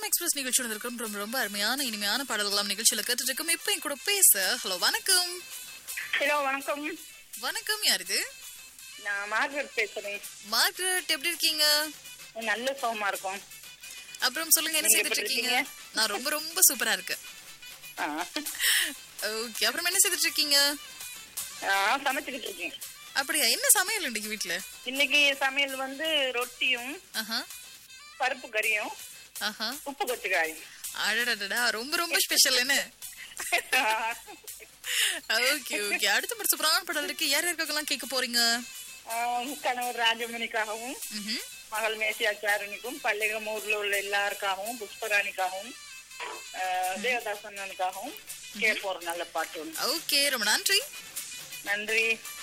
Express நிகழ்ச்சி இருக்கும் ரொம்ப ரொம்ப அருமையான இனிமையான பாடல்களாம் நிகழ்ச்சியில கேட்டுட்டு இருக்கோம் இப்போ என் கூட பேச ஹலோ வணக்கம் ஹலோ வணக்கம் வணக்கம் யார் இது நான் மார்கரெட் பேசுறேன் மார்க்ரெட் எப்படி இருக்கீங்க நல்ல சோமா இருக்கும் அப்புறம் சொல்லுங்க என்ன நீங்க செய்துட்டு எப்படி இருக்கீங்க நான் ரொம்ப ரொம்ப சூப்பரா இருக்கேன் ஆ. ஓகே அப்புறம் என்ன செய்துட்டு இருக்கீங்க ஆ, சமைச்சுக்கிட்டு இருக்கேன் அப்படியா என்ன சமையல் இன்னைக்கு வீட்ல இன்னைக்கு சமையல் வந்து ரொட்டியும் ஆஹா பருப்பு கறியும் ஆஹா உப்பு கொச்சுக்காயும் அடடடடா ரொம்ப ரொம்ப ஸ்பெஷல் என்ன ஓகே ஓகே அடுத்த ஒரு சூப்பரான பாடல் இருக்கு யார் யாருக்கெல்லாம் கேட்க போறீங்க கணவர் ராஜமணிக்காகவும் ம்ஹும். மகள் மேசியா சாரணிக்கும் பள்ளிகம் ஊர்ல உள்ள எல்லாருக்காகவும் புஷ்பராணிக்காகவும் ஆ, தேவதாசனுக்காகவும் கேட்போம் ஒரு நல்ல பாட்டு ஒன்று ஓகே ரொம்ப நன்றி நன்றி